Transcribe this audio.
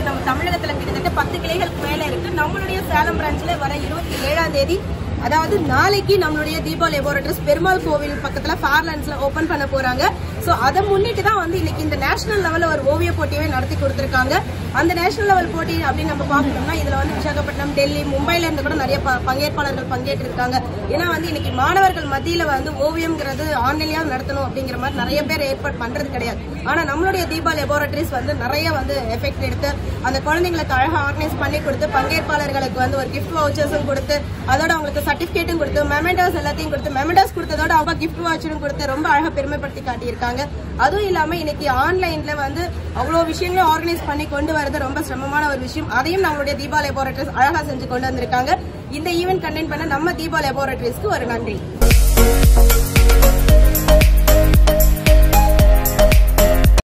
வந்து நம்ம தமிழகத்துல கிட்டத்தட்ட பத்து கிளைகளுக்கு மேல இருக்கு நம்மளுடைய சேலம் பிரான்ச்ல வர இருபத்தி ஏழாம் தேதி அதாவது நாளைக்கு நம்மளுடைய தீபா லெபோரட்டரிஸ் பெருமாள் கோவில் பக்கத்துல ஃபேர்லாண்ட்ஸ்ல ஓபன் பண்ண போறாங்க சோ அதை முன்னிட்டு தான் வந்து இன்னைக்கு இந்த நேஷனல் லெவல்ல ஒரு ஓவிய போட்டியவே நடத்தி கொடுத்திருக்காங்க அந்த நேஷனல் லெவல் போட்டி அப்படின்னு நம்ம பார்க்கணும்னா இதுல வந்து விசாகப்பட்டினம் டெல்லி மும்பைல இருந்து கூட நிறைய ப- பங்கேற்பாளர்கள் பங்கேற்று இருக்காங்க ஏன்னா வந்து இன்னைக்கு மாணவர்கள் மத்தியில வந்து ஓவியம்ங்கிறது ஆன்லைன்லயா நடத்தணும் அப்படிங்கிற மாதிரி நிறைய பேர் ஏற்பாடு பண்றது கிடையாது ஆனா நம்மளுடைய தீபா லெபோரட்டரிஸ் வந்து நிறைய வந்து எஃபெக்ட் எடுத்து அந்த குழந்தைங்களுக்கு அழகா ஆர்கனைஸ் பண்ணி கொடுத்து பங்கேற்பாளர்களுக்கு வந்து ஒரு கிஃப்ட் வவுச்சர்ஸும் கொடுத்து அதோட அவங்களுக்கு சர்டிபிகேட்டும் கொடுத்து மெமெண்டோஸ் எல்லாத்தையும் கொடுத்து மெமெண்டோஸ் கொடுத்ததோட அவங்க கிஃப்ட் வவுச்சரும் கொடுத்து ரொம்ப அழகா பெருமைப்படுத்தி காட்டியிருக்காங்க அதுவும் இல்லாம இன்னைக்கு ஆன்லைன்ல வந்து அவ்வளவு விஷயங்களும் ஆர்கனைஸ் பண்ணி கொண்டு வரது ரொம்ப சிரமமான ஒரு விஷயம் அதையும் நம்மளுடைய தீபா லெபோரட்டரிஸ் அழகா செஞ்சு கொண்டு வந்திருக்காங்க இந்த ஈவென்ட் கண்டென்ட் பண்ண நம்ம தீபா லெபோரட்டரிஸ்க்கு ஒரு நன்றி